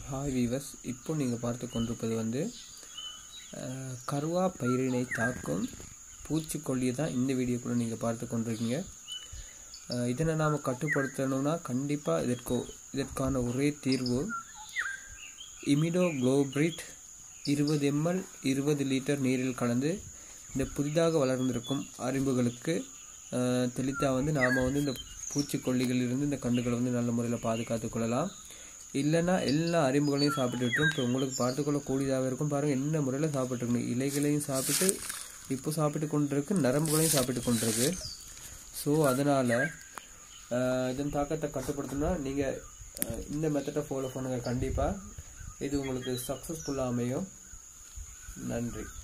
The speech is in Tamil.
ஹாய் வீவர்ஸ் இப்போ நீங்கள் பார்த்து கொண்டிருப்பது வந்து அஹ், கருவா பயிரினை தாக்கும் பூச்சிக்கொல்லியை தான் இந்த வீடியோக்குள்ளே நீங்கள் பார்த்து கொண்டிருக்கீங்க அஹ், இதனை நாம் கட்டுப்படுத்தணும்னா கண்டிப்பாக இதற்கு இதற்கான ஒரே தீர்வு இமிடோ குளோபிரிட் இருபது எம்எல் இருபது லிட்டர் நீரில் கலந்து இந்த புதிதாக வளர்ந்திருக்கும் அரும்புகளுக்கு தெளித்தா வந்து நாம் வந்து இந்த பூச்சிக்கொல்லிகளிலிருந்து இந்த கண்டுகளை வந்து நல்ல முறையில் பாதுகாத்து கொள்ளலாம் இல்லைன்னா எல்லா அரும்புகளையும் சாப்பிட்டுட்டும் இப்போ உங்களுக்கு பார்த்துக்கொள்ள கூடியதாக இருக்கும் பாருங்கள் என்ன முறையில் சாப்பிட்ருக்கணும் இலைகளையும் சாப்பிட்டு இப்போ சாப்பிட்டு கொண்டிருக்கு நரம்புகளையும் சாப்பிட்டு கொண்டிருக்கு ஸோ அதனால் இதன் தாக்கத்தை கட்டுப்படுத்தணும்னா நீங்கள் இந்த மெத்தடை ஃபாலோ பண்ணுங்கள் கண்டிப்பாக இது உங்களுக்கு சக்ஸஸ்ஃபுல்லாக அமையும் நன்றி